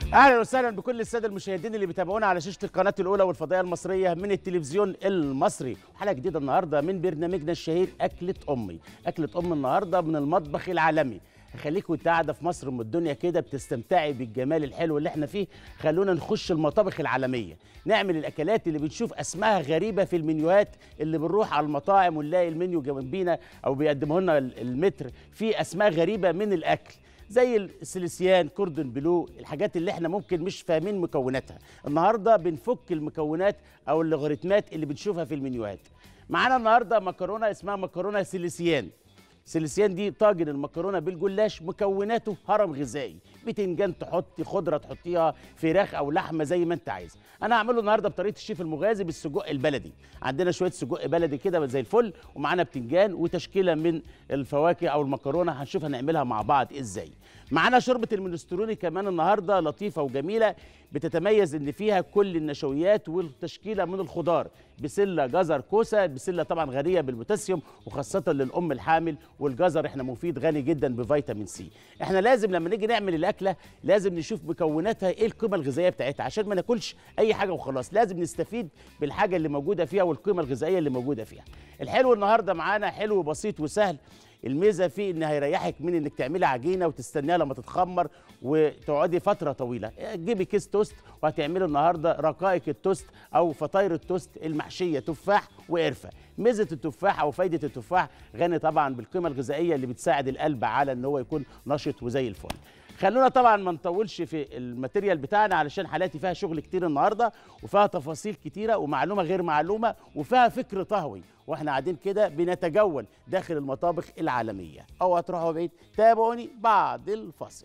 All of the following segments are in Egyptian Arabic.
اهلا وسهلا بكل الساده المشاهدين اللي بيتابعونا على شاشه القناه الاولى والفضائيه المصريه من التلفزيون المصري حلقه جديده النهارده من برنامجنا الشهير اكله امي اكله ام النهارده من المطبخ العالمي هخليك وانت قاعده في مصر ام الدنيا كده بتستمتعي بالجمال الحلو اللي احنا فيه خلونا نخش المطابخ العالميه نعمل الاكلات اللي بنشوف اسمائها غريبه في المنيوهات اللي بنروح على المطاعم ونلاقي المنيو جنبينا او بيقدموا لنا المتر فيه اسماء غريبه من الاكل زي السيليسيان كوردون بلو الحاجات اللي احنا ممكن مش فاهمين مكوناتها النهارده بنفك المكونات او اللوغاريتمات اللي بنشوفها في المنيوهات معانا النهارده مكرونه اسمها مكرونه سيليسيان سيليسيان دي طاجن المكرونه بالجلاش مكوناته هرم غذائي بتنجان تحطي خضره تحطيها فراخ او لحمه زي ما انت عايز انا هعمله النهارده بطريقه الشيف المغازي بالسجق البلدي عندنا شويه سجق بلدي كده زي الفل ومعانا بتنجان وتشكيله من الفواكه او المكرونه هنشوف هنعملها مع بعض ازاي معانا شوربه المنستروني كمان النهارده لطيفه وجميله بتتميز ان فيها كل النشويات والتشكيله من الخضار بسله جزر كوسه بسله طبعا غنيه بالبوتاسيوم وخاصه للام الحامل والجزر احنا مفيد غني جدا بفيتامين سي احنا لازم لما نيجي نعمل الاكله لازم نشوف مكوناتها ايه القيمه الغذائيه بتاعتها عشان ما ناكلش اي حاجه وخلاص لازم نستفيد بالحاجه اللي موجوده فيها والقيمه الغذائيه اللي موجوده فيها الحلو النهارده معانا حلو بسيط وسهل الميزه فيه ان هيريحك من انك تعملي عجينه وتستنيها لما تتخمر وتقعدي فتره طويله تجيبي كيس توست وهتعملي النهارده رقائق التوست او فطاير التوست المحشيه تفاح وقرفه ميزه التفاح او فايده التفاح غني طبعا بالقيمه الغذائيه اللي بتساعد القلب على ان هو يكون نشط وزي الفل خلونا طبعا ما نطولش في الماتيريال بتاعنا علشان حالاتي فيها شغل كتير النهارده وفيها تفاصيل كتيره ومعلومه غير معلومه وفيها فكر طهوي واحنا قاعدين كده بنتجول داخل المطابخ العالميه او هتروحوا بعيد تابعوني بعد الفاصل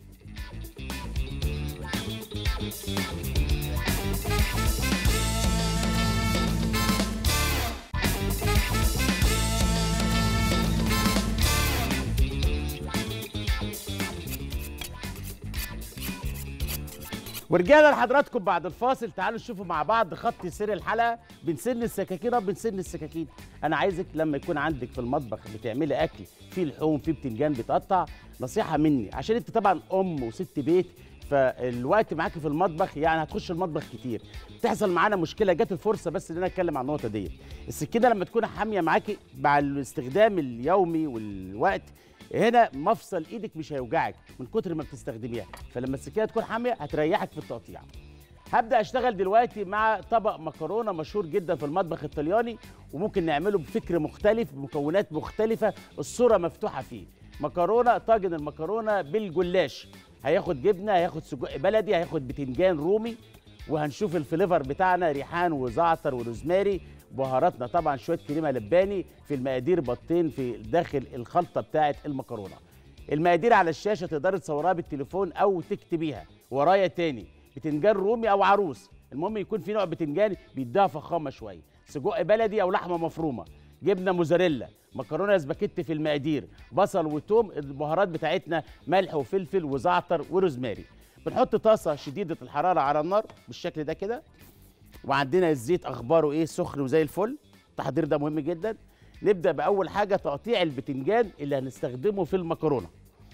ورجعنا لحضراتكم بعد الفاصل تعالوا نشوفوا مع بعض خط سير الحلقه بنسن السكاكين بنسن السكاكين انا عايزك لما يكون عندك في المطبخ بتعملي اكل فيه لحوم فيه بتنجان بيتقطع نصيحه مني عشان انت طبعا ام وست بيت فالوقت معاكي في المطبخ يعني هتخش المطبخ كتير تحصل معانا مشكله جت الفرصه بس ان انا اتكلم عن النقطه ديت السكينه لما تكون حاميه معاكي مع الاستخدام اليومي والوقت هنا مفصل ايدك مش هيوجعك من كتر ما بتستخدميها فلما السكينه تكون حاميه هتريحك في التقطيع هبدا اشتغل دلوقتي مع طبق مكرونه مشهور جدا في المطبخ الطلياني وممكن نعمله بفكر مختلف بمكونات مختلفه الصوره مفتوحه فيه مكرونه طاجن المكرونه بالجلاش هياخد جبنه هياخد سجق بلدي هياخد بتنجان رومي وهنشوف الفليفر بتاعنا ريحان وزعتر وروزماري بهاراتنا طبعا شويه كريمه لباني في المقادير بطين في داخل الخلطه بتاعه المكرونه المقادير على الشاشه تقدري تصورها بالتليفون او تكتبيها ورايا تاني بتنجان رومي او عروس المهم يكون في نوع بتنجان بيديها فخامه شويه سجق بلدي او لحمه مفرومه جبنه موزاريلا مكرونه سباكيتي في المقادير بصل وتوم البهارات بتاعتنا ملح وفلفل وزعتر وروزماري بنحط طاسه شديده الحراره على النار بالشكل ده كده وعندنا الزيت اخباره ايه سخن وزي الفل التحضير ده مهم جدا نبدا باول حاجه تقطيع البتنجان اللي هنستخدمه في المكرونه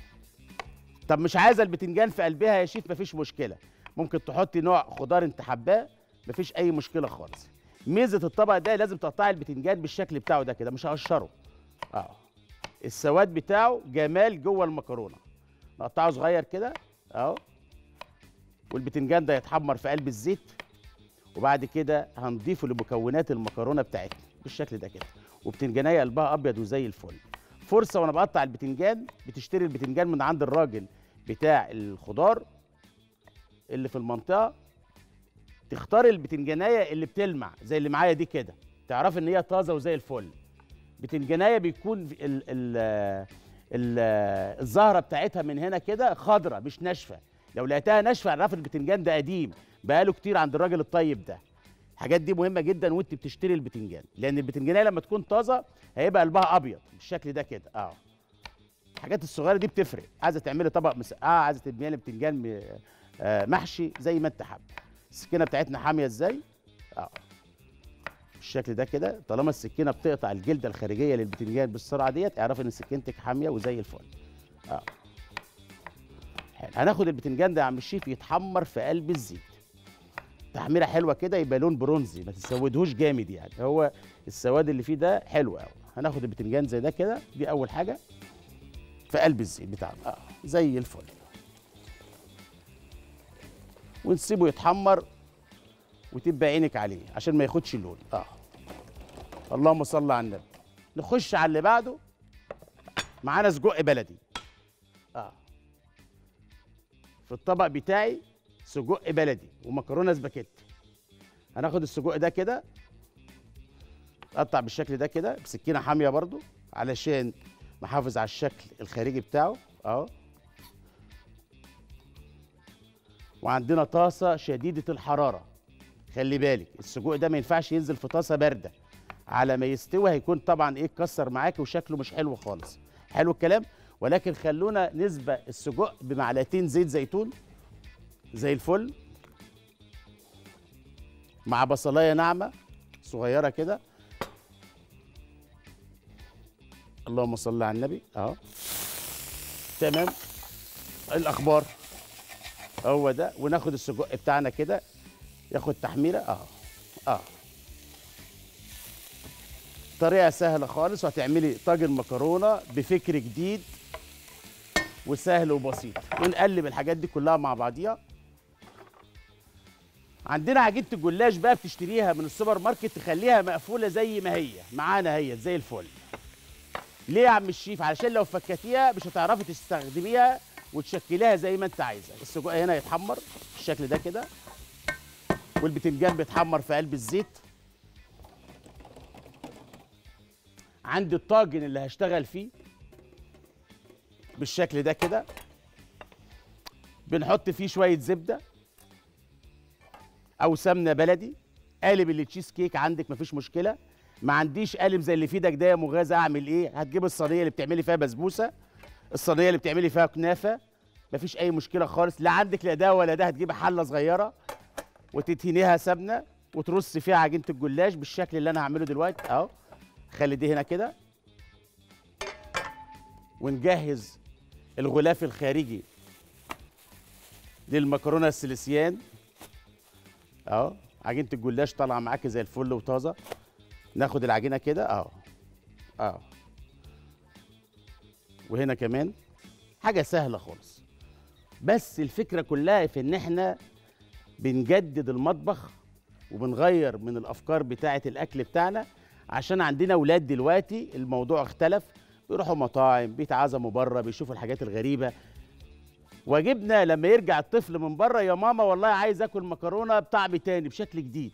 طب مش عايزه البتنجان في قلبها يا شيف مفيش مشكله ممكن تحطي نوع خضار انت حباه مفيش اي مشكله خالص ميزه الطبق ده لازم تقطعي البتنجان بالشكل بتاعه ده كده مش هقشره اه السواد بتاعه جمال جوه المكرونه نقطعه صغير كده اهو والبتنجان ده يتحمر في قلب الزيت وبعد كده هنضيفه لمكونات المكرونه بتاعتنا بالشكل ده كده وبتنجانيه قلبها ابيض وزي الفل فرصه وانا بقطع البتنجان بتشتري البتنجان من عند الراجل بتاع الخضار اللي في المنطقه تختار البتنجانيه اللي بتلمع زي اللي معايا دي كده تعرف ان هي طازه وزي الفل بتنجانيه بيكون ال ال ال الزهره بتاعتها من هنا كده خضره مش ناشفه لو لقيتها ناشفه اعرف البتنجان ده قديم بقاله كتير عند الراجل الطيب ده الحاجات دي مهمه جدا وانت بتشتري البتنجان لان البتنجانيه لما تكون طازه هيبقى قلبها ابيض بالشكل ده كده اه الحاجات الصغيره دي بتفرق عايزه تعملي طبق مسقعه عايزه تبني بتنجان آه محشي زي ما انت حابب السكينه بتاعتنا حاميه ازاي اه بالشكل ده كده طالما السكينه بتقطع الجلده الخارجيه للبتنجان بالسرعه ديت اعرف ان سكينتك حاميه وزي الفل اه حلو هناخد البتنجان ده يا عم الشيف يتحمر في قلب الزيت تحميره حلوه كده يبقى لون برونزي ما تسودهوش جامد يعني هو السواد اللي فيه ده حلو قوي هناخد البتنجان زي ده كده دي اول حاجه في قلب الزيت بتاعنا اه زي الفل ونسيبه يتحمر وتبقى عينك عليه عشان ما ياخدش اللون اه اللهم صل على النبي نخش على اللي بعده معانا سجق بلدي اه في الطبق بتاعي سجق بلدي ومكرونه سباكيتي هناخد السجق ده كده قطع بالشكل ده كده بسكينه حاميه برضو علشان نحافظ على الشكل الخارجي بتاعه اهو وعندنا طاسه شديده الحراره خلي بالك السجق ده ما ينفعش ينزل في طاسه بارده على ما يستوي هيكون طبعا ايه اتكسر معاكي وشكله مش حلو خالص حلو الكلام ولكن خلونا نسبق السجق بمعلقتين زيت زيتون زي الفل مع بصلايه ناعمه صغيره كده اللهم صل على النبي اهو تمام الاخبار هو ده وناخد السجق بتاعنا كده ياخد تحميره اه اه طريقه سهله خالص وهتعملي طاجن مكرونه بفكر جديد وسهل وبسيط ونقلب الحاجات دي كلها مع بعضيها عندنا عجينه الجلاش بقى بتشتريها من السوبر ماركت تخليها مقفوله زي ما هي معانا هي زي الفل ليه يا عم الشيف علشان لو فكتيها مش هتعرفي تستخدميها وتشكليها زي ما انت عايزه السجق هنا يتحمر بالشكل ده كده والبتنجان بيتحمر في قلب الزيت عندي الطاجن اللي هشتغل فيه بالشكل ده كده بنحط فيه شويه زبده او سمنه بلدي قالب اللي تشيز كيك عندك مفيش مشكله ما عنديش قالب زي اللي في ايدك ده يا مغازه اعمل ايه هتجيب الصينيه اللي بتعملي فيها بسبوسه الصينيه اللي بتعملي فيها كنافه مفيش اي مشكله خالص لا عندك لا ده ولا ده هتجيبي حله صغيره وتدهنيها سمنه وترص فيها عجينه الجلاش بالشكل اللي انا هعمله دلوقتي اهو خلي دي هنا كده ونجهز الغلاف الخارجي للمكرونه السلسيان اهو عجينه الجلاش طالعه معاكي زي الفل وطازه ناخد العجينه كده اهو اهو وهنا كمان حاجه سهله خالص بس الفكره كلها في ان احنا بنجدد المطبخ وبنغير من الافكار بتاعه الاكل بتاعنا عشان عندنا اولاد دلوقتي الموضوع اختلف بيروحوا مطاعم بيتعزموا بره بيشوفوا الحاجات الغريبه واجبنا لما يرجع الطفل من بره يا ماما والله عايز اكل مكرونه بطعم تاني بشكل جديد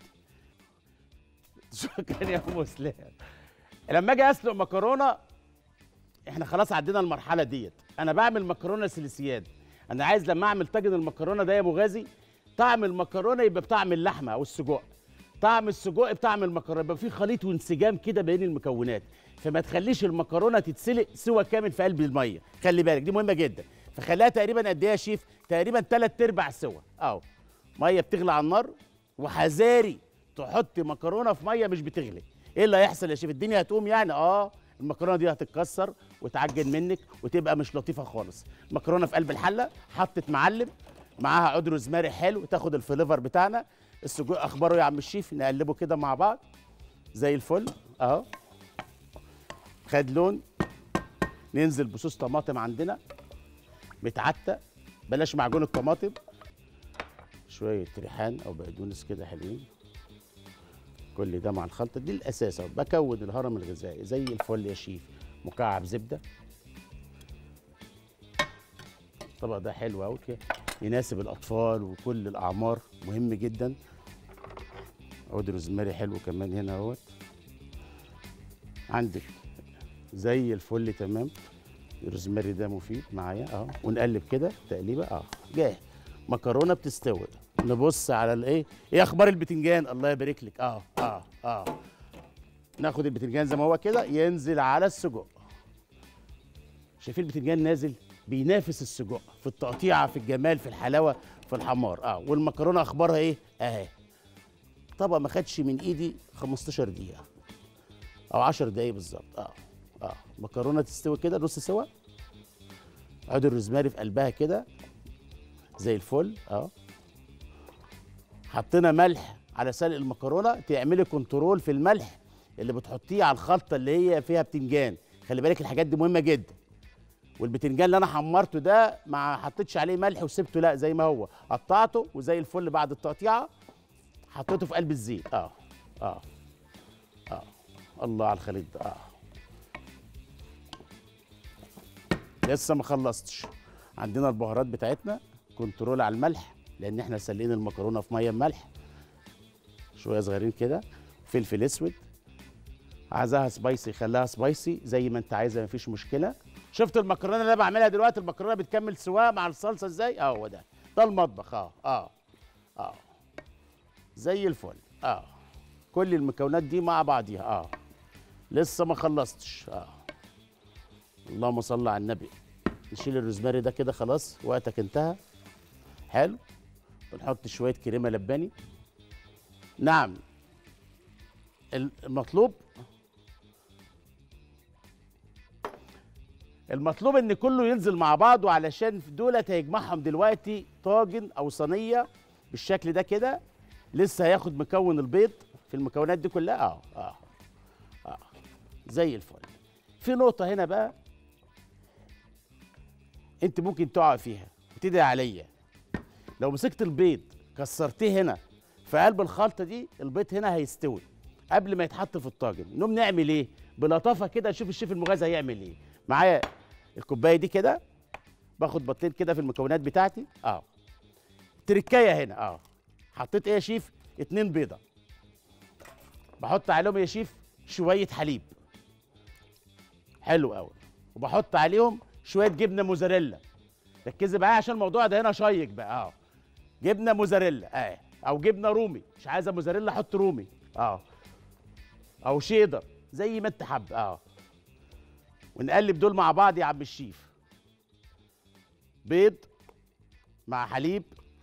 شكرا يا ام اسلام لما اجي اسلق مكرونه احنا خلاص عدينا المرحله ديت انا بعمل مكرونه سلسيان انا عايز لما اعمل طاجن المكرونه ده يا مغازي طعم المكرونه يبقى بطعم اللحمه او السجق طعم السجق بطعم المكرونه يبقى في خليط وانسجام كده بين المكونات فما تخليش المكرونه تتسلق سوى كامل في قلب الميه خلي بالك دي مهمه جدا فخليها تقريبا قد ايه يا شيف تقريبا ثلاث ارباع سوا اهو ميه بتغلي على النار وحذاري تحط مكرونه في ميه مش بتغلي ايه اللي هيحصل يا شيف الدنيا هتقوم يعني اه المكرونه دي هتتكسر وتعجن منك وتبقى مش لطيفه خالص المكرونه في قلب الحله حطت معلم معاها عود روزماري حلو تاخد الفليفر بتاعنا السجق اخباره يا عم الشيف نقلبه كده مع بعض زي الفل اهو خد لون ننزل بصوص طماطم عندنا متعتق بلاش معجون الطماطم شويه ريحان او بقدونس كده حلوين كل ده مع الخلطه دي الاساس اهو بكون الهرم الغذائي زي الفل يا شيف مكعب زبده الطبق ده حلو قوي يناسب الاطفال وكل الاعمار مهم جدا عود روزماري حلو كمان هنا اهوت عندك زي الفل تمام الروزماري ده مفيد معايا اهو ونقلب كده تقليبه اه جاهز مكرونه بتستوي نبص على الايه ايه اخبار البتنجان الله يبارك لك اه اه اه ناخد البتنجان زي ما هو كده ينزل على السجق شايفين البتنجان نازل بينافس السجق في التقطيعه في الجمال في الحلاوه في الحمار اه والمكرونه اخبارها ايه اهي طبق ما خدش من ايدي 15 دقيقه او 10 دقايق بالظبط اه اه مكرونه تستوي كده نص سوا عود الروزماري في قلبها كده زي الفل اه حطينا ملح على سلق المكرونه تعملي كنترول في الملح اللي بتحطيه على الخلطه اللي هي فيها بتنجان خلي بالك الحاجات دي مهمه جدا والبتنجان اللي انا حمرته ده ما حطيتش عليه ملح وسبته لا زي ما هو قطعته وزي الفل بعد التقطيعه حطيته في قلب الزيت اه اه اه الله على الخليط ده اه لسه ما خلصتش عندنا البهارات بتاعتنا كنترول على الملح لان احنا سلقين المكرونه في ميه بملح شويه صغيرين كده فلفل اسود عايزاها سبايسي خليها سبايسي زي ما انت عايزه مفيش مشكله شفت المكرونه اللي انا بعملها دلوقتي المكرونه بتكمل سواها مع الصلصه ازاي اه هو ده ده المطبخ اه اه اه زي الفل اه كل المكونات دي مع بعضيها اه لسه ما خلصتش اه اللهم صل على النبي نشيل الروزماري ده كده خلاص وقتك انتهى حلو ونحط شويه كريمه لباني نعم المطلوب المطلوب ان كله ينزل مع بعضه علشان دولت هيجمعهم دلوقتي طاجن او صينيه بالشكل ده كده لسه هياخد مكون البيض في المكونات دي كلها اه اه اه زي الفل في نقطه هنا بقى انت ممكن تقع فيها وتدعي عليا لو مسكت البيض كسرتيه هنا في قلب الخلطه دي البيض هنا هيستوي قبل ما يتحط في الطاجن نقوم نعمل ايه بلطافه كده نشوف الشيف المغازي هيعمل ايه معايا الكوبايه دي كده باخد بطين كده في المكونات بتاعتي اه تركايه هنا اه حطيت ايه يا شيف اتنين بيضه بحط عليهم يا شيف شويه حليب حلو قوي وبحط عليهم شويه جبنه موزاريلا ركزي معايا عشان الموضوع ده هنا شيق بقى اه جبنه موزاريلا اه او جبنه رومي مش عايزه موزاريلا حط رومي اه او شيدر زي ما انت حابب اه ونقلب دول مع بعض يا عم الشيف بيض مع حليب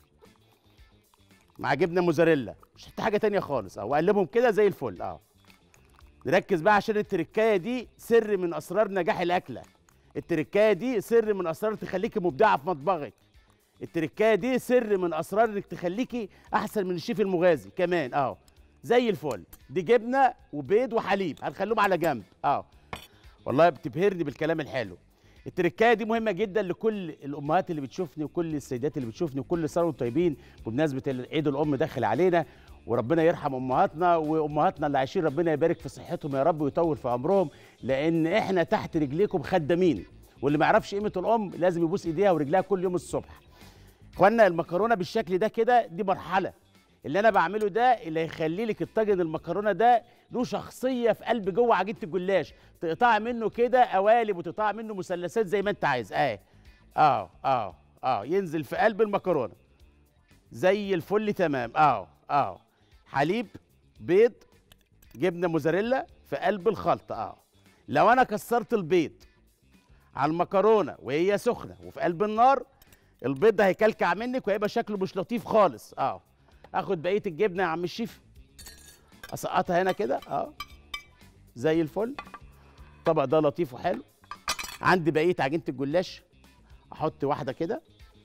مع جبنه موزاريلا مش هحط حاجه تانية خالص اه واقلبهم كده زي الفل اه نركز بقى عشان التركايه دي سر من اسرار نجاح الاكله التركايه دي سر من اسرار تخليكي مبدعه في مطبخك التركايه دي سر من اسرار انك تخليكي احسن من الشيف المغازي كمان اه زي الفل دي جبنه وبيض وحليب هنخليهم على جنب اه والله بتبهرني بالكلام الحلو التركايه دي مهمه جدا لكل الامهات اللي بتشوفني وكل السيدات اللي بتشوفني وكل سنه وانتم طيبين بمناسبه عيد الام داخل علينا وربنا يرحم امهاتنا وامهاتنا اللي عايشين ربنا يبارك في صحتهم يا رب ويطول في عمرهم لان احنا تحت رجليكم خدامين واللي ما يعرفش قيمه الام لازم يبوس ايديها ورجلها كل يوم الصبح اخوانا المكرونه بالشكل ده كده دي مرحله اللي انا بعمله ده اللي هيخلي لك الطاجن المكرونه ده له شخصيه في قلب جوه عجينه الجلاش تقطع منه كده قوالب وتقطع منه مثلثات زي ما انت عايز اه اه اه اه ينزل في قلب المكرونه زي الفل تمام اه اه حليب بيض جبنه موزاريلا في قلب الخلطه اه لو انا كسرت البيض على المكرونه وهي سخنه وفي قلب النار البيض ده هيكلكع منك وهيبقى شكله مش لطيف خالص اه اخد بقيه الجبنه يا عم الشيف اسقطها هنا كده اه زي الفل الطبق ده لطيف وحلو عندي بقيه عجينه الجلاش احط واحده كده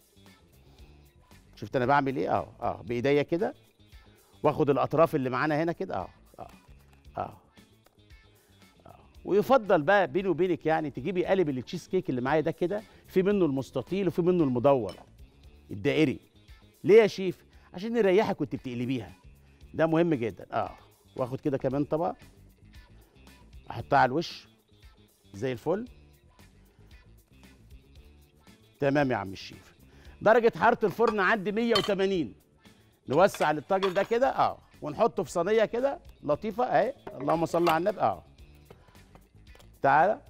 شفت انا بعمل ايه اه اه بايديا كده واخد الاطراف اللي معانا هنا كده اه اه اه ويفضل بقى بيني وبينك يعني تجيبي قالب التشيز كيك اللي معايا ده كده في منه المستطيل وفي منه المدور الدائري ليه يا شيف عشان يريحك وانت بتقلبيها ده مهم جدا اه واخد كده كمان طبق احطها على الوش زي الفل تمام يا عم الشيف درجة حرارة الفرن عندي 180 نوسع الطاجن ده كده اه ونحطه في صينية كده لطيفة اهي اللهم صل على النبي اه تعالى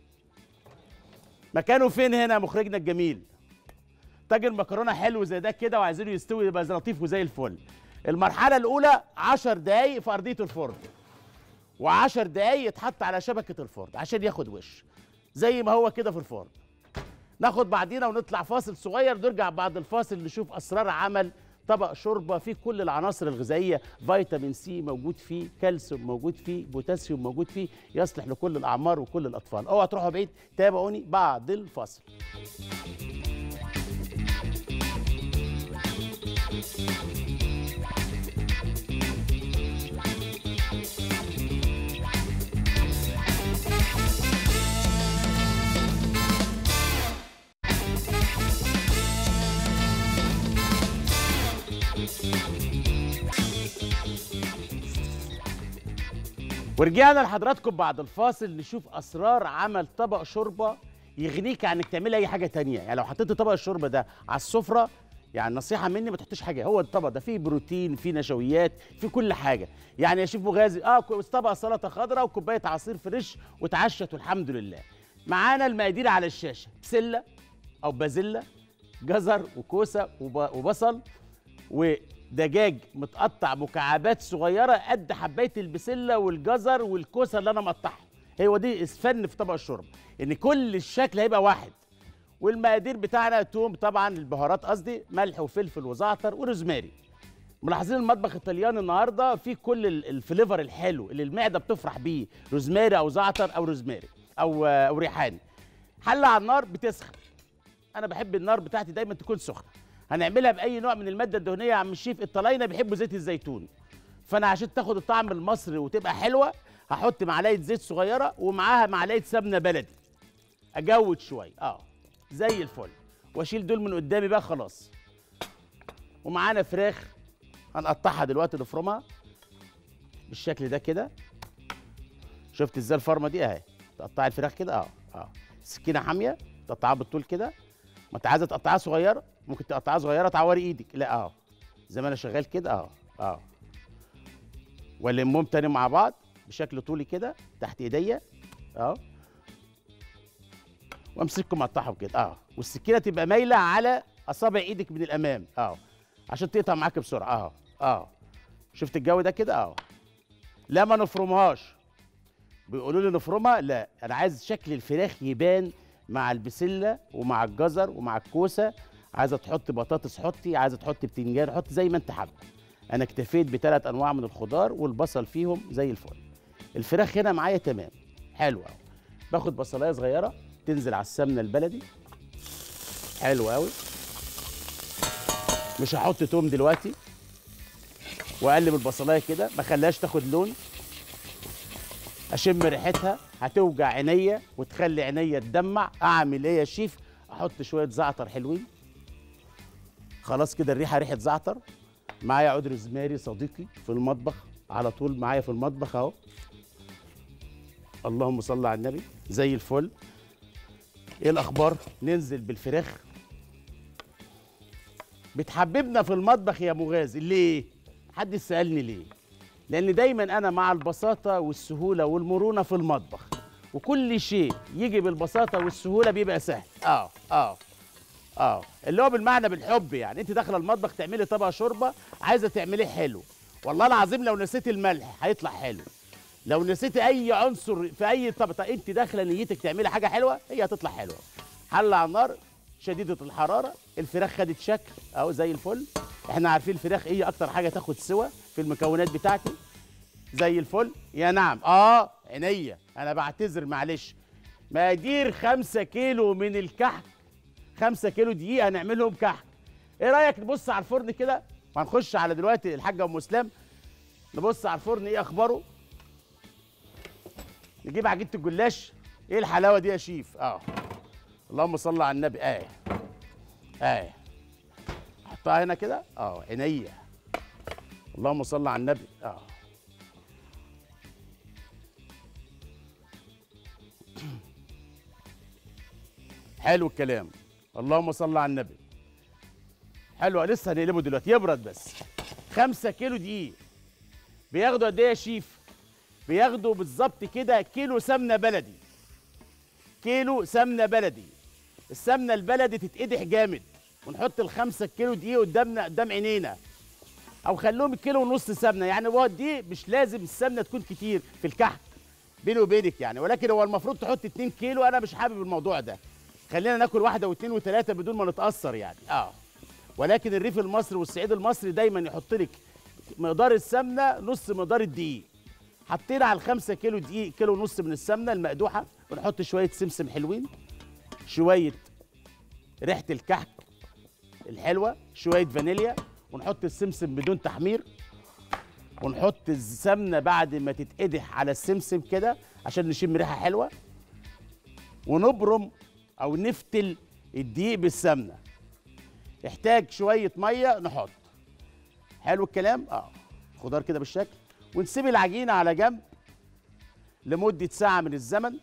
مكانه فين هنا مخرجنا الجميل طاجن مكرونه حلو زي ده كده وعايزينه يستوي يبقى لطيف وزي الفل المرحله الاولى 10 دقايق في ارضيه الفرن و10 دقايق يتحط على شبكه الفرن عشان ياخد وش زي ما هو كده في الفرن ناخد بعدينا ونطلع فاصل صغير نرجع بعد الفاصل نشوف اسرار عمل طبق شوربه فيه كل العناصر الغذائيه فيتامين سي موجود فيه كالسيوم موجود فيه بوتاسيوم موجود فيه يصلح لكل الاعمار وكل الاطفال اوعى تروحوا بعيد تابعوني بعد الفاصل ورجعنا لحضراتكم بعد الفاصل نشوف اسرار عمل طبق شوربه يغنيك عن انك تعملي اي حاجه تانية يعني لو حطيت طبق الشوربه ده على السفره يعني نصيحه مني ما تحطيش حاجه هو الطبق ده فيه بروتين فيه نشويات فيه كل حاجه يعني يا شيف مغازي اه كو- طبق سلطه خضراء وكوبايه عصير فريش واتعشت والحمد لله معانا المقادير على الشاشه بسله او بازيلا جزر وكوسه وب- وبصل ودجاج متقطع مكعبات صغيره قد حبايه البسله والجزر والكوسه اللي انا مقطعها هو دي فن في طبق الشرب ان كل الشكل هيبقى واحد والمقادير بتاعنا توم طبعا البهارات قصدي ملح وفلفل وزعتر وروزماري ملاحظين المطبخ الايطالياني النهارده فيه كل ال- الفليفر الحلو اللي المعده بتفرح بيه روزماري او زعتر او روزماري او او ريحاني حله على النار بتسخن انا بحب النار بتاعتي دايما تكون سخنه هنعملها باي نوع من الماده الدهنيه يا عم الشيف الطلاينه بيحبوا زيت الزيتون فانا عشان تاخد الطعم المصري وتبقى حلوه هحط معلقه زيت صغيره ومعاها معلقه سمنه بلدي اجود شويه اه زي الفل واشيل دول من قدامي بقى خلاص ومعانا فراخ هنقطعها دلوقتي نفرمها بالشكل ده كده شفت ازاي الفرمه دي اهي تقطعي الفراخ كده اه اه سكينه حاميه تقطعها بالطول كده ما انت عايزه تقطعها صغيره ممكن تقطعها صغيره تعوري ايدك لا اه زي ما انا شغال كده اه اه والمهم تاني مع بعض بشكل طولي كده تحت ايديا اه وامسككم اقطعهم كده اه والسكينه تبقى مايله على اصابع ايدك من الامام اه عشان تقطع معاك بسرعه اه اه شفت الجو ده كده اه لا ما نفرمهاش بيقولوا لي نفرمها لا انا عايز شكل الفراخ يبان مع البسله ومع الجزر ومع الكوسه عايزه تحط بطاطس حطي عايزه تحط بتنجان حطي زي ما انت حابه انا اكتفيت بثلاث انواع من الخضار والبصل فيهم زي الفل الفراخ هنا معايا تمام حلو قوي باخد بصلايه صغيره تنزل على السمنه البلدي حلو قوي مش هحط توم دلوقتي واقلب البصلايه كده ما خليهاش تاخد لون اشم ريحتها هتوجع عينيا وتخلي عينيا تدمع اعمل ايه يا شيف احط شويه زعتر حلوين خلاص كده الريحه ريحه زعتر معايا عود روزماري صديقي في المطبخ على طول معايا في المطبخ اهو اللهم صل على النبي زي الفل ايه الاخبار ننزل بالفراخ بتحببنا في المطبخ يا مغازي ليه حد سالني ليه لان دايما انا مع البساطه والسهوله والمرونه في المطبخ وكل شيء يجي بالبساطه والسهوله بيبقى سهل اه اه اه اللي هو بالمعنى بالحب يعني انت داخله المطبخ تعملي طبق شوربه عايزه تعمليه حلو والله العظيم لو نسيتي الملح هيطلع حلو لو نسيتي اي عنصر في اي طبق طيب انت داخله نيتك تعملي حاجه حلوه هي هتطلع حلوه حله على النار شديده الحراره الفراخ خدت شكل اهو زي الفل احنا عارفين الفراخ ايه اكتر حاجه تاخد سوا في المكونات بتاعتي زي الفل يا نعم اه عينيا انا بعتذر معلش مقادير خمسة كيلو من الكحك خمسة كيلو دقيق هنعملهم كحك ايه رايك نبص على الفرن كده وهنخش على دلوقتي الحاجه ام اسلام نبص على الفرن ايه اخباره نجيب عجينه الجلاش ايه الحلاوه دي يا شيف اه اللهم صل على النبي اه اه احطها هنا كده اه عينيا اللهم صل على النبي اه حلو الكلام اللهم صل على النبي حلو لسه هنقلبه دلوقتي يبرد بس خمسة كيلو دقيق بياخدوا قد ايه يا شيف بياخدوا بالظبط كده كيلو سمنه بلدي كيلو سمنه بلدي السمنه البلدي تتقدح جامد ونحط الخمسة كيلو دقيق قدامنا قدام عينينا او خلوهم الكيلو ونص سمنه يعني هو دي مش لازم السمنه تكون كتير في الكحك بيني وبينك يعني ولكن هو المفروض تحط 2 كيلو انا مش حابب الموضوع ده خلينا ناكل واحده واثنين وثلاثه بدون ما نتاثر يعني اه ولكن الريف المصري والصعيد المصري دايما يحط لك مقدار السمنه نص مقدار الدقيق حطينا على الخمسة كيلو دقيق كيلو ونص من السمنه المقدوحه ونحط شويه سمسم حلوين شويه ريحه الكحك الحلوه شويه فانيليا ونحط السمسم بدون تحمير ونحط السمنه بعد ما تتقدح على السمسم كده عشان نشم ريحه حلوه ونبرم او نفتل الدقيق بالسمنه يحتاج شويه ميه نحط حلو الكلام اه خضار كده بالشكل ونسيب العجينه على جنب لمده ساعه من الزمن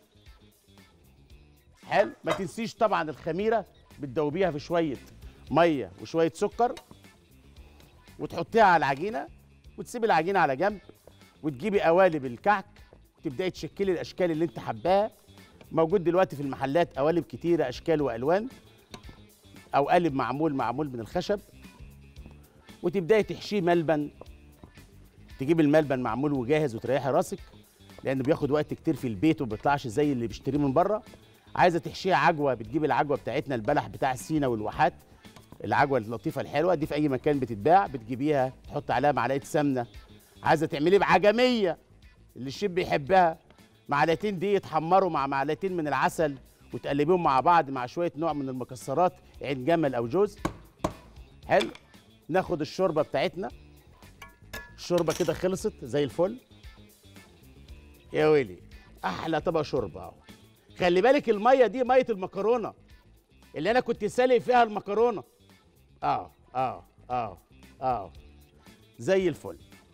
حلو ما تنسيش طبعا الخميره بتدوبيها في شويه ميه وشويه سكر وتحطيها على العجينه وتسيبي العجينه على جنب وتجيبي قوالب الكعك وتبداي تشكلي الاشكال اللي انت حباها موجود دلوقتي في المحلات قوالب كتيره اشكال والوان او قالب معمول معمول من الخشب وتبداي تحشيه ملبن تجيب الملبن معمول وجاهز وتريحي راسك لانه بياخد وقت كتير في البيت وما بيطلعش زي اللي بيشتريه من بره عايزه تحشيها عجوه بتجيب العجوه بتاعتنا البلح بتاع سينا والواحات العجوه اللطيفه الحلوه دي في اي مكان بتتباع بتجيبيها تحط عليها معلقه سمنه عايزه تعمليه بعجميه اللي الشيف بيحبها معلقتين دي يتحمروا مع معلقتين من العسل وتقلبيهم مع بعض مع شويه نوع من المكسرات عين جمل او جوز حلو ناخد الشوربه بتاعتنا الشوربه كده خلصت زي الفل يا ويلي احلى طبق شوربه اهو خلي بالك الميه دي ميه المكرونه اللي انا كنت سالق فيها المكرونه اه اه اه اه زي الفل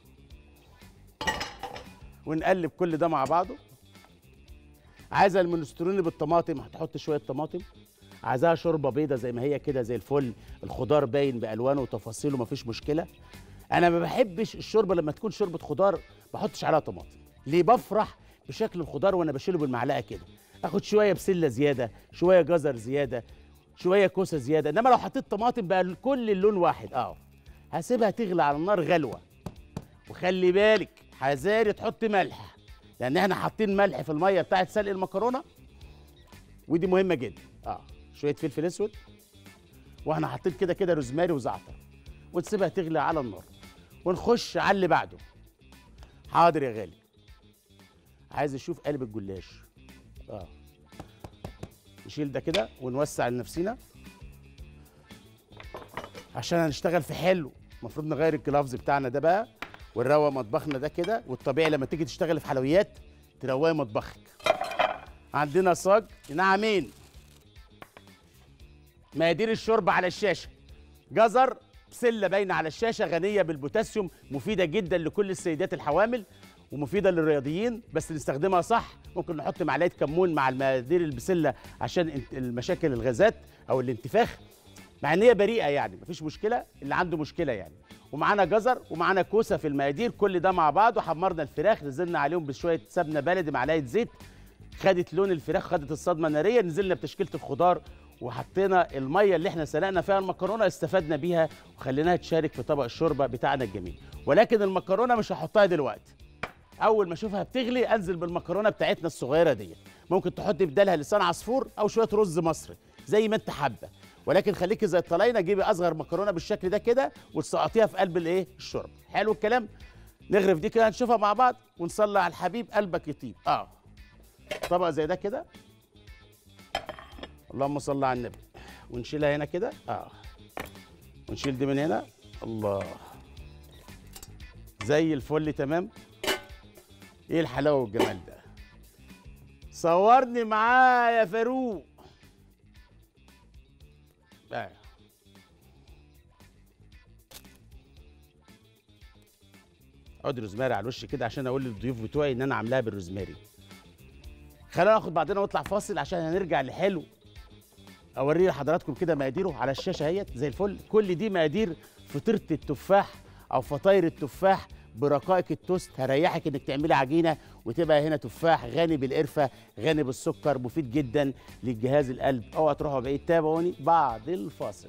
ونقلب كل ده مع بعضه عايزه المنستروني بالطماطم هتحط شويه طماطم عايزاها شوربه بيضه زي ما هي كده زي الفل الخضار باين بالوانه وتفاصيله مفيش مشكله انا ما بحبش الشوربه لما تكون شوربه خضار ما احطش عليها طماطم ليه بفرح بشكل الخضار وانا بشيله بالمعلقه كده اخد شويه بسله زياده شويه جزر زياده شويه كوسه زياده انما لو حطيت طماطم بقى كل اللون واحد اه هسيبها تغلى على النار غلوه وخلي بالك حذاري تحط ملح لان احنا حاطين ملح في الميه بتاعه سلق المكرونه ودي مهمه جدا اه شويه فلفل اسود واحنا حاطين كده كده روزماري وزعتر وتسيبها تغلي على النار ونخش على اللي بعده حاضر يا غالي عايز اشوف قلب الجلاش اه نشيل ده كده ونوسع لنفسنا عشان هنشتغل في حلو المفروض نغير الجلافز بتاعنا ده بقى ونروق مطبخنا ده كده والطبيعي لما تيجي تشتغل في حلويات تروقي مطبخك عندنا صاج نعمين مقادير الشوربه على الشاشه جزر بسله باينه على الشاشه غنيه بالبوتاسيوم مفيده جدا لكل السيدات الحوامل ومفيده للرياضيين بس نستخدمها صح ممكن نحط معلقه كمون مع المقادير البسله عشان المشاكل الغازات او الانتفاخ مع ان هي بريئه يعني مفيش مشكله اللي عنده مشكله يعني ومعانا جزر ومعانا كوسه في المقادير كل ده مع بعض وحمرنا الفراخ نزلنا عليهم بشويه سمنه بلدي معلقه زيت خدت لون الفراخ خدت الصدمه الناريه نزلنا بتشكيله الخضار وحطينا الميه اللي احنا سلقنا فيها المكرونه استفدنا بيها وخليناها تشارك في طبق الشوربه بتاعنا الجميل ولكن المكرونه مش هحطها دلوقتي اول ما اشوفها بتغلي انزل بالمكرونه بتاعتنا الصغيره ديت ممكن تحط بدالها لسان عصفور او شويه رز مصري زي ما انت حابه ولكن خليكي زي الطلاينه جيبي اصغر مكرونه بالشكل ده كده وتسقطيها في قلب الايه الشرب حلو الكلام نغرف دي كده هنشوفها مع بعض ونصلي على الحبيب قلبك يطيب اه طبق زي ده كده اللهم صل على النبي ونشيلها هنا كده اه ونشيل دي من هنا الله زي الفل تمام ايه الحلاوه والجمال ده صورني معاه يا فاروق آه. عود روزماري على الوش كده عشان اقول للضيوف بتوعي ان انا عاملاها بالروزماري خلينا ناخد بعضنا ونطلع فاصل عشان هنرجع لحلو اوري لحضراتكم كده مقاديره على الشاشه اهيت زي الفل كل دي مقادير فطيره التفاح او فطاير التفاح برقائق التوست هريحك انك تعملي عجينه وتبقى هنا تفاح غني بالقرفه غني بالسكر مفيد جدا للجهاز القلب اوعى تروحوا بعيد تابعوني بعد الفاصل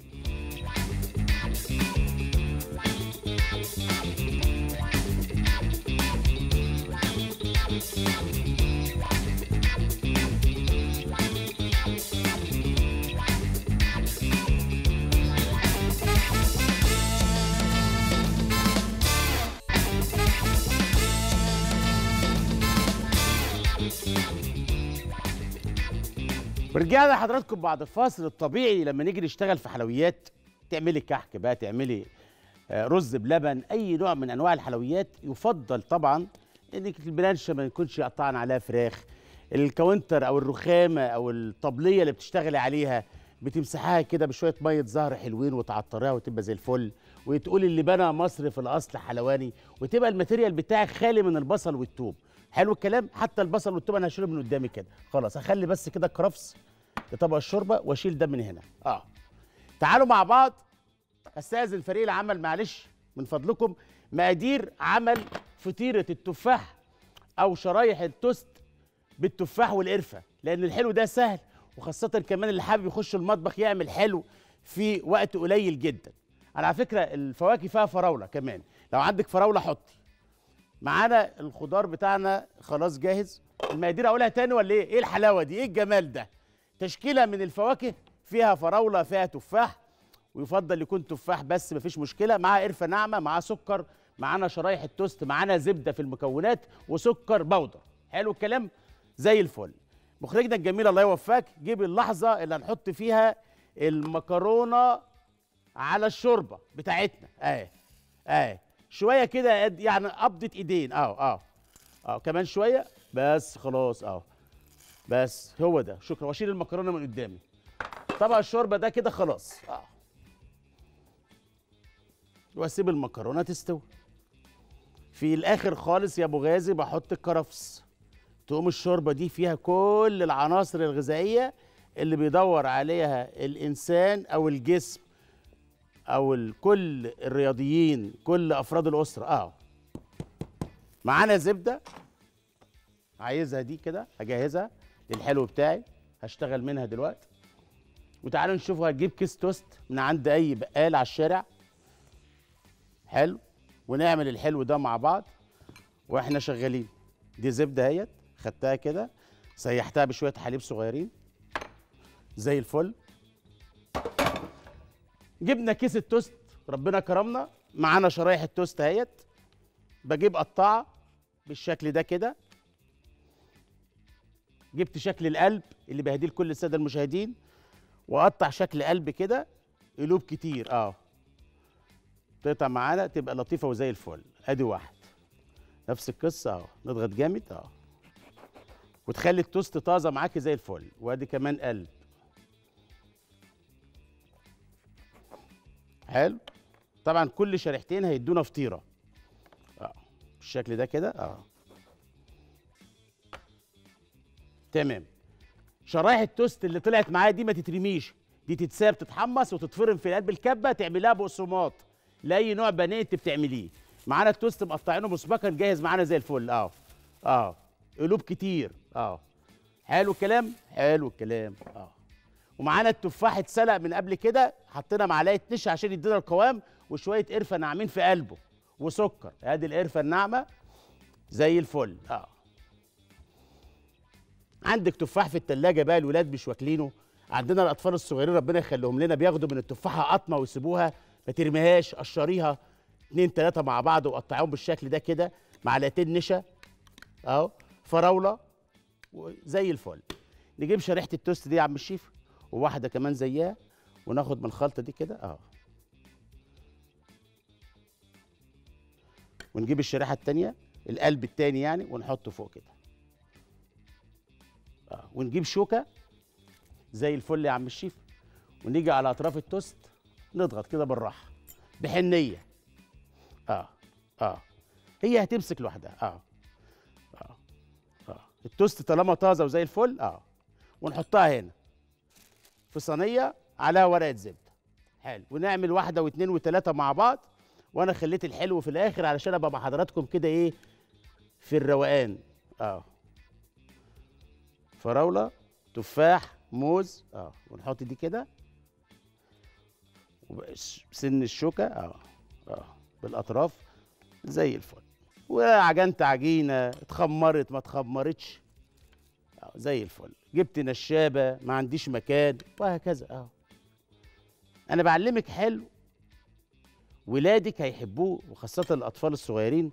ورجعنا لحضراتكم بعد الفاصل الطبيعي لما نيجي نشتغل في حلويات تعملي كحك بقى تعملي آه، رز بلبن اي نوع من انواع الحلويات يفضل طبعا انك البلانشه ما يكونش قطعنا عليها فراخ الكاونتر او الرخامه او الطبليه اللي بتشتغلي عليها بتمسحها كده بشويه ميه زهر حلوين وتعطريها وتبقى زي الفل وتقولي اللي بنى مصر في الاصل حلواني وتبقى الماتيريال بتاعك خالي من البصل والثوم حلو الكلام حتى البصل والثوم انا هشيله من قدامي كده خلاص هخلي بس كده الكرفس لطبق الشوربه واشيل ده من هنا اه تعالوا مع بعض استاذن فريق العمل معلش من فضلكم مقادير عمل فطيره التفاح او شرايح التوست بالتفاح والقرفه لان الحلو ده سهل وخاصه كمان اللي حابب يخش المطبخ يعمل حلو في وقت قليل جدا على فكره الفواكه فيها فراوله كمان لو عندك فراوله حطي معانا الخضار بتاعنا خلاص جاهز المقادير اقولها تاني ولا ايه ايه الحلاوه دي ايه الجمال ده تشكيله من الفواكه فيها فراوله فيها تفاح ويفضل يكون تفاح بس مفيش مشكله معاه قرفه ناعمه معاه سكر معانا شرايح التوست معانا زبده في المكونات وسكر بودر حلو الكلام زي الفل مخرجنا الجميل الله يوفقك جيب اللحظه اللي هنحط فيها المكرونه على الشوربه بتاعتنا اهي اهي شويه كده قد- يعني قبضه ايدين اه اه اه كمان شويه بس خلاص اه بس هو ده شكرا واشيل المكرونه من قدامي طبق الشوربه ده كده خلاص اه واسيب المكرونه تستوي في الاخر خالص يا ابو غازي بحط الكرفس تقوم الشوربه دي فيها كل العناصر الغذائيه اللي بيدور عليها الانسان او الجسم او ال- كل الرياضيين كل افراد الاسره اه معانا زبده عايزها دي كده هجهزها للحلو بتاعي هشتغل منها دلوقتي وتعالوا نشوف هتجيب كيس توست من عند اي بقال على الشارع حلو ونعمل الحلو ده مع بعض واحنا شغالين دي زبده اهيت خدتها كده سيحتها بشويه حليب صغيرين زي الفل جبنا كيس التوست ربنا كرمنا معانا شرايح التوست اهيت بجيب قطاعه بالشكل ده كده جبت شكل القلب اللي بهديه لكل الساده المشاهدين واقطع شكل قلب كده قلوب كتير اه تقطع معانا تبقى لطيفه وزي الفل ادي واحد نفس القصه اهو نضغط جامد اه وتخلي التوست طازه معاكي زي الفل وادي كمان قلب حلو طبعا كل شريحتين هيدونا فطيره اه بالشكل ده كده اه تمام شرايح التوست اللي طلعت معايا دي ما تترميش دي تتساب تتحمص وتتفرم في قلب الكبه تعملها بقسماط لاي نوع بانيه انت بتعمليه معانا التوست مقطعينه مسبقا جاهز معانا زي الفل اه اه قلوب كتير اه حلو الكلام حلو الكلام اه ومعانا التفاح اتسلق من قبل كده حطينا معلقه نشا عشان يدينا القوام وشويه قرفه ناعمين في قلبه وسكر ادي القرفه الناعمه زي الفل اه عندك تفاح في التلاجة بقى الولاد مش واكلينه عندنا الاطفال الصغيرين ربنا يخليهم لنا بياخدوا من التفاحه قطمه ويسيبوها ما ترميهاش قشريها اتنين تلاته مع بعض وقطعيهم بالشكل ده كده معلقتين نشا اهو فراوله وزي الفل نجيب شريحه التوست دي يا عم الشيف وواحده كمان زيها وناخد من الخلطه دي كده اه ونجيب الشريحه التانيه القلب التاني يعني ونحطه فوق كده آه. ونجيب شوكه زي الفل يا عم الشيف ونيجي على اطراف التوست نضغط كده بالراحه بحنيه اه اه هي هتمسك لوحدها اه اه اه التوست طالما طازه وزي الفل اه ونحطها هنا في صينيه عليها ورقه زبده حلو ونعمل واحده واثنين وثلاثه مع بعض وانا خليت الحلو في الاخر علشان ابقى مع حضراتكم كده ايه في الروقان اه فراوله تفاح موز اه ونحط دي كده سن الشوكه اه اه بالاطراف زي الفل وعجنت عجينه اتخمرت ما اتخمرتش آه زي الفل جبت نشابه ما عنديش مكان وهكذا اه انا بعلمك حلو ولادك هيحبوه وخاصه الاطفال الصغيرين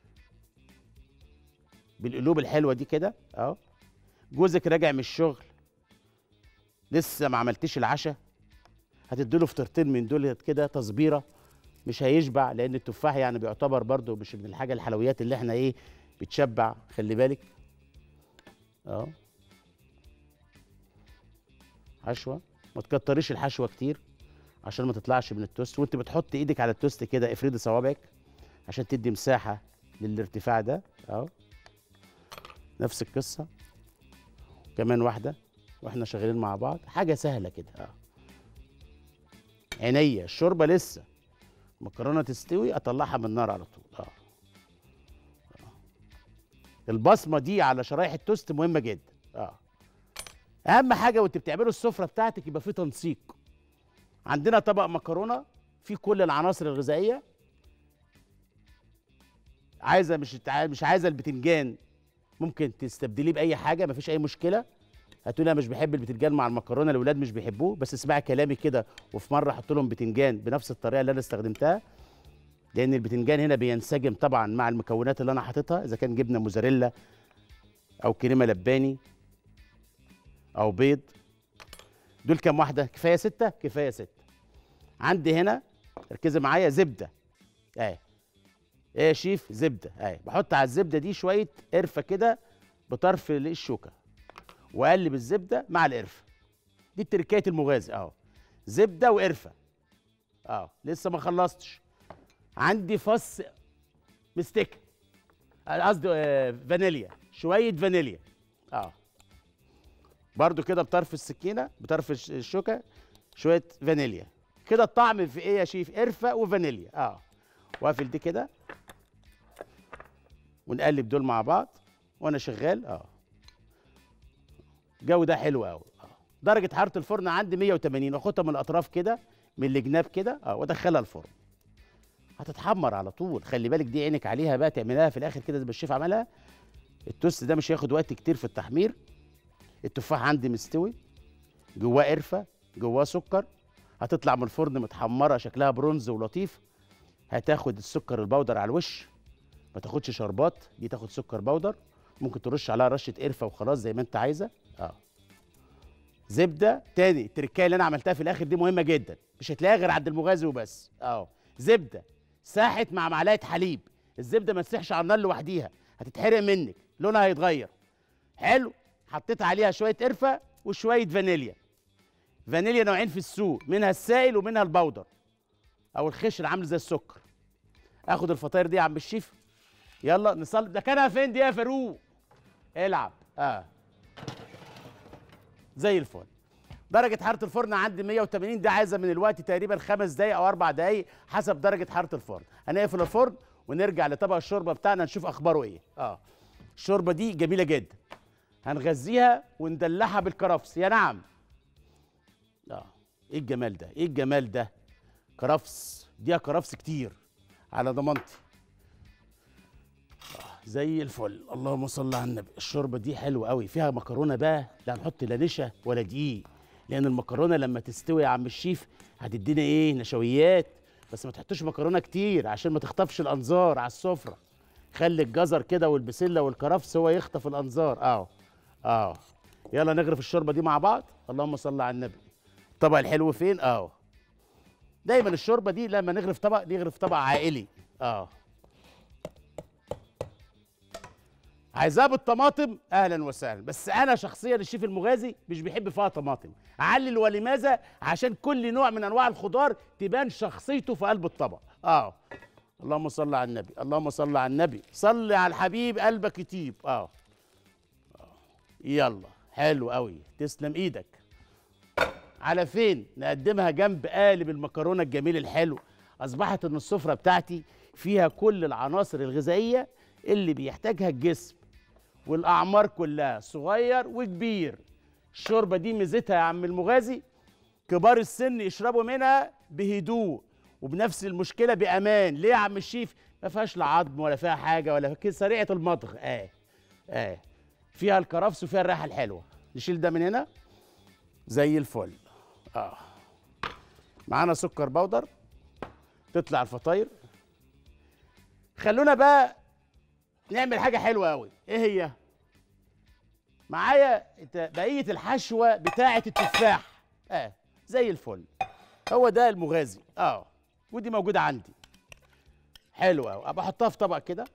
بالقلوب الحلوه دي كده اه جوزك راجع من الشغل لسه ما عملتيش العشاء هتديله فطرتين من دول كده تصبيره مش هيشبع لان التفاح يعني بيعتبر برضو مش من الحاجه الحلويات اللي احنا ايه بتشبع خلي بالك اه حشوه ما تكتريش الحشوه كتير عشان ما تطلعش من التوست وانت بتحط ايدك على التوست كده افردي صوابعك عشان تدي مساحه للارتفاع ده اهو نفس القصه كمان واحده واحنا شغالين مع بعض حاجه سهله كده اه عينيا الشوربه لسه المكرونه تستوي اطلعها من النار على طول اه آه. البصمه دي على شرايح التوست مهمه جدا اه اهم حاجه وانت بتعملوا السفره بتاعتك يبقى في تنسيق عندنا طبق مكرونه فيه كل العناصر الغذائيه عايزه مش مش عايزه البتنجان ممكن تستبدليه باي حاجه مفيش اي مشكله هتقولي انا مش بحب البتنجان مع المكرونه الاولاد مش بيحبوه بس اسمعي كلامي كده وفي مره احط لهم بتنجان بنفس الطريقه اللي انا استخدمتها لان البتنجان هنا بينسجم طبعا مع المكونات اللي انا حاططها اذا كان جبنه موزاريلا او كريمه لباني او بيض دول كام واحده كفايه سته كفايه سته عندي هنا ركزي معايا زبده اهي ايه يا شيف زبده اهي بحط على الزبده دي شويه قرفه كده بطرف الشوكه واقلب الزبده مع القرفه دي التركايه المغازي اهو زبده وقرفه اه لسه ما خلصتش عندي فص مستكه قصدي آه فانيليا شويه فانيليا اه برضو كده بطرف السكينه بطرف الش- الشوكه شويه فانيليا كده الطعم في ايه يا شيف قرفه وفانيليا اه واقفل دي كده ونقلب دول مع بعض وانا شغال اه الجو ده حلو قوي اه درجه حراره الفرن عندي 180 واخدها من الاطراف كده من الجناب كده اه وادخلها الفرن هتتحمر على طول خلي بالك دي عينك عليها بقى تعملها في الاخر كده زي ما الشيف عملها التوست ده مش هياخد وقت كتير في التحمير التفاح عندي مستوي جواه قرفه جواه سكر هتطلع من الفرن متحمره شكلها برونز ولطيف هتاخد السكر البودر على الوش ما تاخدش شربات دي تاخد سكر بودر ممكن ترش عليها رشه قرفه وخلاص زي ما انت عايزه اه زبده تاني التركايه اللي انا عملتها في الاخر دي مهمه جدا مش هتلاقيها غير عند المغازي وبس اه زبده ساحت مع معلقه حليب الزبده ما تسيحش على النار لوحديها هتتحرق منك لونها هيتغير حلو حطيت عليها شويه قرفه وشويه فانيليا فانيليا نوعين في السوق منها السائل ومنها البودر او الخشن عامل زي السكر اخد الفطاير دي يا عم الشيف يلا نصلي ده كانها فين دي يا فاروق العب اه زي الفل درجة حرارة الفرن عندي 180 دي عايزة من الوقت تقريبا خمس دقايق أو أربع دقايق حسب درجة حرارة الفرن هنقفل الفرن ونرجع لطبق الشوربة بتاعنا نشوف أخباره إيه اه الشوربة دي جميلة جدا هنغذيها وندلعها بالكرفس يا نعم اه ايه الجمال ده ايه الجمال ده كرفس دي كرفس كتير على ضمانتي آه، زي الفل اللهم صل على النبي الشوربه دي حلوه قوي فيها مكرونه بقى لا هنحط لا نشا ولا دقيق لان المكرونه لما تستوي يا عم الشيف هتدينا ايه نشويات بس ما تحطوش مكرونه كتير عشان ما تخطفش الانظار على السفره خلي الجزر كده والبسله والكرفس هو يخطف الانظار اه اه يلا نغرف الشوربه دي مع بعض اللهم صل على النبي الطبق الحلو فين اه دايما الشوربه دي لما نغرف طبق نغرف طبق عائلي اه عايزاه بالطماطم اهلا وسهلا بس انا شخصيا الشيف المغازي مش بيحب فيها طماطم علل ولماذا عشان كل نوع من انواع الخضار تبان شخصيته في قلب الطبق اه اللهم صل على النبي اللهم صل على النبي صل على الحبيب قلبك يطيب اه آه. يلا حلو قوي تسلم ايدك على فين نقدمها جنب قالب المكرونه الجميل الحلو اصبحت ان السفره بتاعتي فيها كل العناصر الغذائيه اللي بيحتاجها الجسم والاعمار كلها صغير وكبير الشوربه دي ميزتها يا عم المغازي كبار السن يشربوا منها بهدوء وبنفس المشكله بامان ليه يا عم الشيف ما فيهاش لا عظم ولا فيها حاجه ولا كده سريعه المضغ اه اه فيها الكرفس وفيها الريحه الحلوه نشيل ده من هنا زي الفل اه معانا سكر بودر تطلع الفطاير خلونا بقى نعمل حاجه حلوه قوي ايه هي معايا الت- بقيه الحشوه بتاعه التفاح اه زي الفل هو ده المغازي اه ودي موجوده عندي حلو قوي ابقى احطها في طبق كده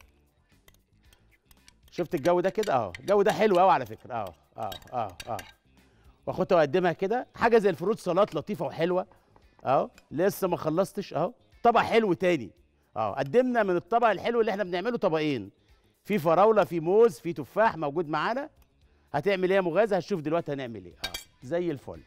شفت الجو ده كده اه الجو ده حلو قوي على فكره اه اه اه اه واخدها واقدمها كده حاجه زي الفروت سلطات لطيفه وحلوه اهو لسه ما خلصتش اهو طبق حلو تاني اه قدمنا من الطبق الحلو اللي احنا بنعمله طبقين في فراوله في موز في تفاح موجود معانا هتعمل ايه يا مغازي هتشوف دلوقتي هنعمل ايه اه زي الفل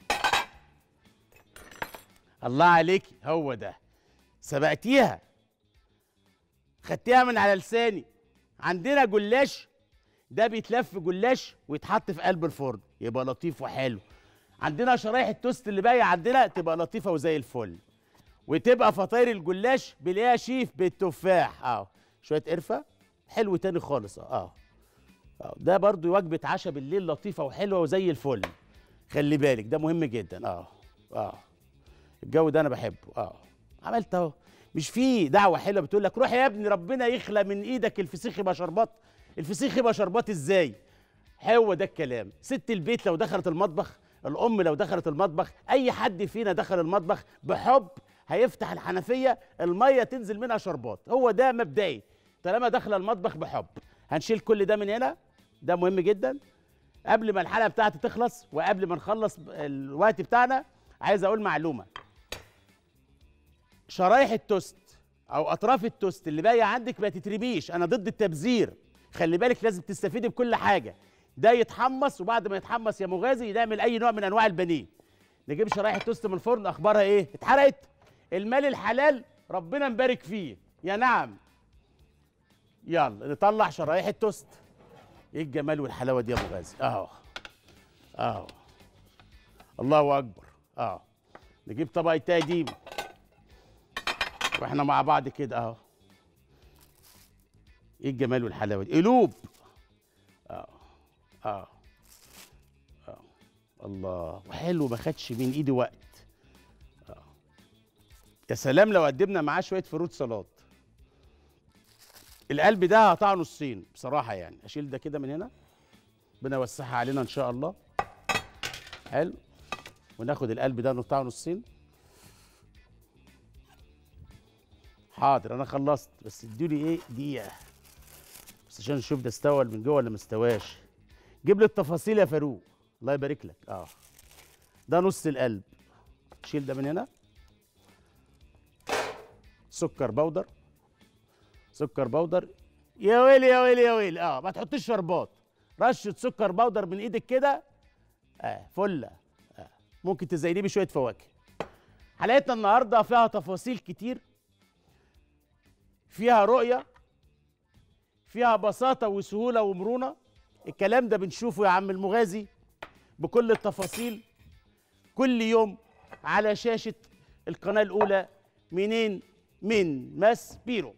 الله عليكي هو ده سبقتيها خدتيها من على لساني عندنا جلاش ده بيتلف جلاش ويتحط في قلب الفرن يبقى لطيف وحلو عندنا شرايح التوست اللي باقيه عندنا تبقى لطيفه وزي الفل وتبقى فطاير الجلاش بلاقيها شيف بالتفاح اه شويه قرفه حلو تاني خالص اه اه ده برضو وجبه عشاء بالليل لطيفه وحلوه وزي الفل خلي بالك ده مهم جدا اه اه الجو ده انا بحبه اه عملت اهو مش في دعوه حلوه بتقول لك روح يا ابني ربنا يخلى من ايدك الفسيخ يبقى شربات الفسيخ يبقى شربات ازاي هو ده الكلام ست البيت لو دخلت المطبخ الام لو دخلت المطبخ اي حد فينا دخل المطبخ بحب هيفتح الحنفيه الميه تنزل منها شربات هو ده مبدئي طالما داخله المطبخ بحب هنشيل كل ده من هنا ده مهم جدا قبل ما الحلقه بتاعتي تخلص وقبل ما نخلص الوقت بتاعنا عايز اقول معلومه شرايح التوست او اطراف التوست اللي باقيه عندك ما تترميش انا ضد التبذير خلي بالك لازم تستفيدي بكل حاجه ده يتحمص وبعد ما يتحمص يا مغازي نعمل اي نوع من انواع البانيه نجيب شرايح التوست من الفرن اخبارها ايه اتحرقت المال الحلال ربنا مبارك فيه يا نعم يلا نطلع شرايح التوست ايه الجمال والحلاوه دي يا ابو غازي اهو اهو الله اكبر اهو نجيب طبق تقديم واحنا مع بعض كده اهو ايه الجمال والحلاوه دي قلوب اه اه اه الله وحلو ما خدش من ايدي وقت اه يا سلام لو قدمنا معاه شويه فروت سلطات القلب ده هقطعه نصين بصراحه يعني اشيل ده كده من هنا ربنا يوسعها علينا ان شاء الله حلو وناخد القلب ده نقطعه نصين حاضر انا خلصت بس ادوني ايه دقيقه بس عشان نشوف ده استوى من جوه ولا ما استواش جيب لي التفاصيل يا فاروق الله يبارك لك اه ده نص القلب شيل ده من هنا سكر بودر سكر بودر يا ويلي يا ويلي يا ويلي اه ما تحطيش شربات رشه سكر بودر من ايدك كده اه فله آه. ممكن تزينيه بشويه فواكه حلقتنا النهارده فيها تفاصيل كتير فيها رؤيه فيها بساطه وسهوله ومرونه الكلام ده بنشوفه يا عم المغازي بكل التفاصيل كل يوم على شاشه القناه الاولى منين من ماس بيرو